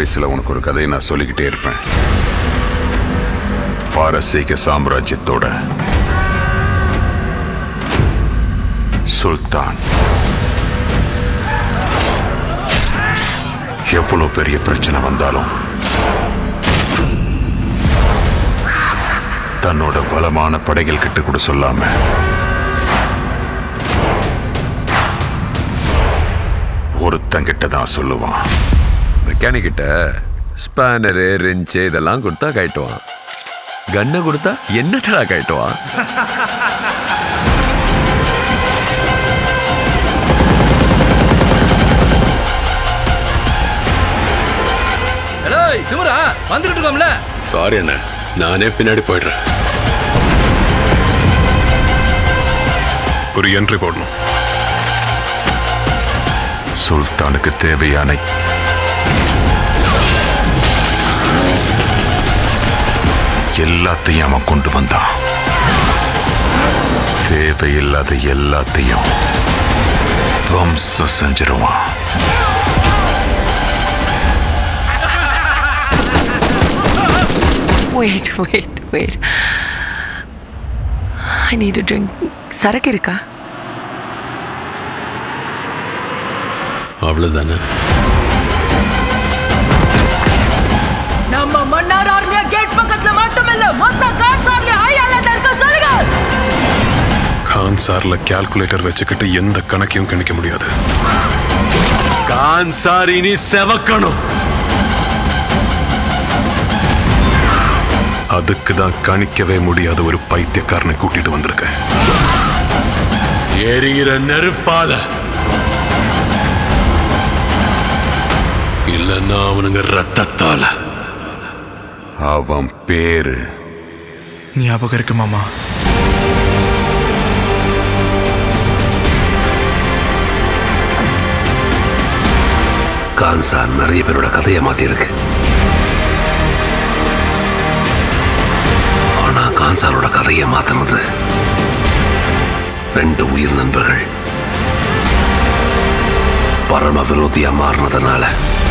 வயசுல உனக்கு ஒரு கதையை நான் சொல்லிக்கிட்டே இருப்பேன் பாரசீக சாம்ராஜ்யத்தோட சுல்தான் எவ்வளவு பெரிய பிரச்சனை வந்தாலும் தன்னோட பலமான படைகள் கிட்ட கூட சொல்லாம ஒருத்தங்கிட்ட தான் சொல்லுவான் மெக்கானிக் கிட்ட ஸ்பேனரு ரெஞ்சு இதெல்லாம் கொடுத்தா கட்டுவான் கன்னை கொடுத்தா என்னத்தடா கட்டுவான் ஹலோ திமுரா வந்துகிட்டு இருக்கோம்ல சாரி அண்ணா நானே பின்னாடி போயிடுறேன் ஒரு என்ட்ரி போடணும் சுல்தானுக்கு தேவையான எல்லாத்தையும் அவன் கொண்டு வந்தான் தேவையில்லாத எல்லாத்தையும் துவம்சம் செஞ்சிருவான் Wait, wait, wait. I need a drink. சரக்கு இருக்கா அவ்வளவுதானே நம்ம மன்னார் ஆர்மியா கேட் பக்கத்துல மட்டுமில்ல மொத்த கான்சார்ல ஹை அலர்ட் இருக்க சொல்லுங்க கான் சார்ல கால்குலேட்டர் வச்சுக்கிட்டு எந்த கணக்கையும் கணிக்க முடியாது கான்சார் இனி செவக்கணும் அதுக்கு தான் கணிக்கவே முடியாத ஒரு பைத்தியக்காரனை கூட்டிட்டு வந்திருக்கேன் எரிகிற நெருப்பால இல்லைன்னா அவனுங்க ரத்தத்தால அவன் பேரு ஞாபகம் இருக்கு மாமா கான்சார் நிறைய பேரோட கதையை மாத்திருக்கு ஆனா கான்சாரோட கதையை மாத்தினது ரெண்டு உயிர் நண்பர்கள் பரம விரோதியா மாறினதுனால